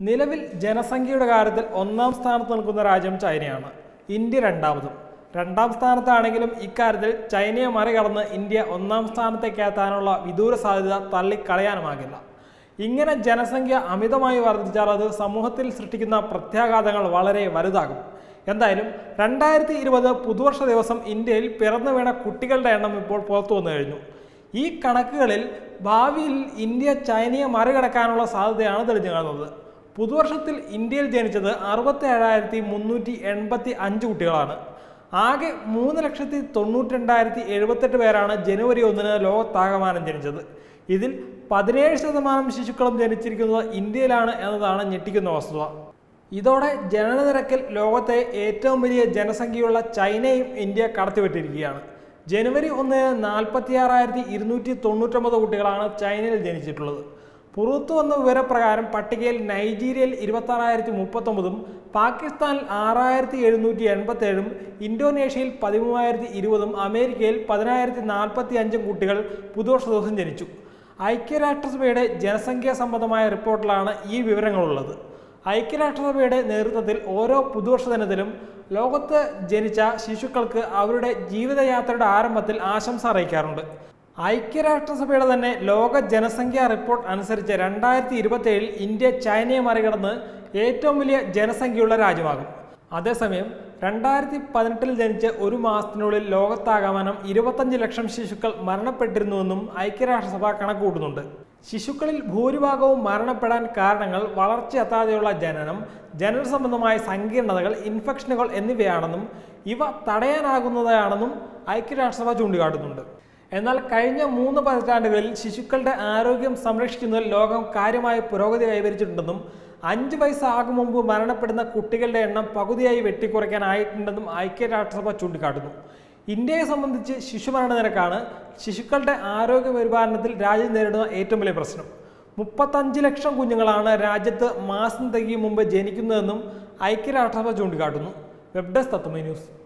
നിലവിൽ ജനസംഖ്യയുടെ കാര്യത്തിൽ ഒന്നാം സ്ഥാനത്ത് നിൽക്കുന്ന രാജ്യം ചൈനയാണ് ഇന്ത്യ രണ്ടാമതും രണ്ടാം സ്ഥാനത്താണെങ്കിലും ഇക്കാര്യത്തിൽ ചൈനയെ മറികടന്ന് ഇന്ത്യ ഒന്നാം സ്ഥാനത്തേക്ക് എത്താനുള്ള വിദൂര സാധ്യത തള്ളിക്കളയാനുമാകില്ല ഇങ്ങനെ ജനസംഖ്യ അമിതമായി വർദ്ധിച്ചാൽ അത് സമൂഹത്തിൽ സൃഷ്ടിക്കുന്ന പ്രത്യാഘാതങ്ങൾ വളരെ വലുതാകും എന്തായാലും രണ്ടായിരത്തി ഇരുപത് പുതുവർഷ ദിവസം ഇന്ത്യയിൽ പിറന്നു വീണ കുട്ടികളുടെ എണ്ണം ഇപ്പോൾ പുറത്തു വന്നു കഴിഞ്ഞു ഈ കണക്കുകളിൽ ഭാവിയിൽ ഇന്ത്യ ചൈനയെ മറികടക്കാനുള്ള സാധ്യതയാണ് തെളിഞ്ഞു കാണുന്നത് പുതുവർഷത്തിൽ ഇന്ത്യയിൽ ജനിച്ചത് അറുപത്തി ഏഴായിരത്തി മുന്നൂറ്റി എൺപത്തി അഞ്ച് കുട്ടികളാണ് ആകെ മൂന്ന് ലക്ഷത്തി തൊണ്ണൂറ്റി രണ്ടായിരത്തി എഴുപത്തെട്ട് പേരാണ് ജനുവരി ഒന്നിന് ലോകത്താകമാനം ജനിച്ചത് ഇതിൽ പതിനേഴ് ശതമാനം ശിശുക്കളും ജനിച്ചിരിക്കുന്നത് ഇന്ത്യയിലാണ് എന്നതാണ് ഞെട്ടിക്കുന്ന വസ്തുത ഇതോടെ ജനനനിരക്കിൽ ലോകത്തെ ഏറ്റവും വലിയ ജനസംഖ്യയുള്ള ചൈനയും ഇന്ത്യ കടത്തിവിട്ടിരിക്കുകയാണ് ജനുവരി ഒന്നിന് നാൽപ്പത്തിയാറായിരത്തി ഇരുന്നൂറ്റി തൊണ്ണൂറ്റൊമ്പത് കുട്ടികളാണ് ചൈനയിൽ ജനിച്ചിട്ടുള്ളത് പുറത്തു വന്ന വിവരപ്രകാരം പട്ടികയിൽ നൈജീരിയയിൽ ഇരുപത്താറായിരത്തി മുപ്പത്തൊമ്പതും പാകിസ്ഥാനിൽ ആറായിരത്തി എഴുന്നൂറ്റി എൺപത്തേഴും ഇന്തോനേഷ്യയിൽ പതിമൂവായിരത്തി ഇരുപതും അമേരിക്കയിൽ പതിനായിരത്തി നാൽപ്പത്തി അഞ്ചും കുട്ടികൾ പുതുവർഷ ദിവസം ജനിച്ചു ഐക്യരാഷ്ട്രസഭയുടെ ജനസംഖ്യാ സംബന്ധമായ റിപ്പോർട്ടിലാണ് ഈ വിവരങ്ങളുള്ളത് ഐക്യരാഷ്ട്രസഭയുടെ നേതൃത്വത്തിൽ ഓരോ പുതുവർഷ ദിനത്തിലും ലോകത്ത് ജനിച്ച ശിശുക്കൾക്ക് അവരുടെ ജീവിതയാത്രയുടെ ആരംഭത്തിൽ ആശംസ അറിയിക്കാറുണ്ട് ഐക്യരാഷ്ട്രസഭയുടെ തന്നെ ലോക ജനസംഖ്യാ റിപ്പോർട്ട് അനുസരിച്ച് രണ്ടായിരത്തി ഇരുപത്തിയേഴിൽ ഇന്ത്യ ചൈനയെ മറികടന്ന് ഏറ്റവും വലിയ ജനസംഖ്യയുള്ള രാജ്യമാകും അതേസമയം രണ്ടായിരത്തി പതിനെട്ടിൽ ജനിച്ച് ഒരു മാസത്തിനുള്ളിൽ ലോകത്താകമാനം ഇരുപത്തഞ്ച് ലക്ഷം ശിശുക്കൾ മരണപ്പെട്ടിരുന്നുവെന്നും ഐക്യരാഷ്ട്രസഭ കണക്കുകൂട്ടുന്നുണ്ട് ശിശുക്കളിൽ ഭൂരിഭാഗവും മരണപ്പെടാൻ കാരണങ്ങൾ വളർച്ചയെത്താതെയുള്ള ജനനം ജനന സംബന്ധമായ സങ്കീർണതകൾ ഇൻഫെക്ഷനുകൾ എന്നിവയാണെന്നും ഇവ തടയാനാകുന്നതാണെന്നും ഐക്യരാഷ്ട്രസഭ ചൂണ്ടിക്കാട്ടുന്നുണ്ട് എന്നാൽ കഴിഞ്ഞ മൂന്ന് പതിറ്റാണ്ടുകളിൽ ശിശുക്കളുടെ ആരോഗ്യം സംരക്ഷിക്കുന്നതിൽ ലോകം കാര്യമായ പുരോഗതി കൈവരിച്ചിട്ടുണ്ടെന്നും അഞ്ച് വയസ്സാകും മുമ്പ് മരണപ്പെടുന്ന കുട്ടികളുടെ എണ്ണം പകുതിയായി വെട്ടിക്കുറയ്ക്കാനായിട്ടുണ്ടെന്നും ഐക്യരാഷ്ട്രസഭ ചൂണ്ടിക്കാട്ടുന്നു ഇന്ത്യയെ സംബന്ധിച്ച് ശിശുമരണ നിരക്കാണ് ശിശുക്കളുടെ ആരോഗ്യ പരിപാലനത്തിൽ രാജ്യം നേരിടുന്ന ഏറ്റവും വലിയ പ്രശ്നം മുപ്പത്തഞ്ച് ലക്ഷം കുഞ്ഞുങ്ങളാണ് രാജ്യത്ത് മാസം തികയും മുമ്പ് ജനിക്കുന്നതെന്നും ഐക്യരാഷ്ട്രസഭ ചൂണ്ടിക്കാട്ടുന്നു വെബ് ഡെസ്ക് തത്വമൈ ന്യൂസ്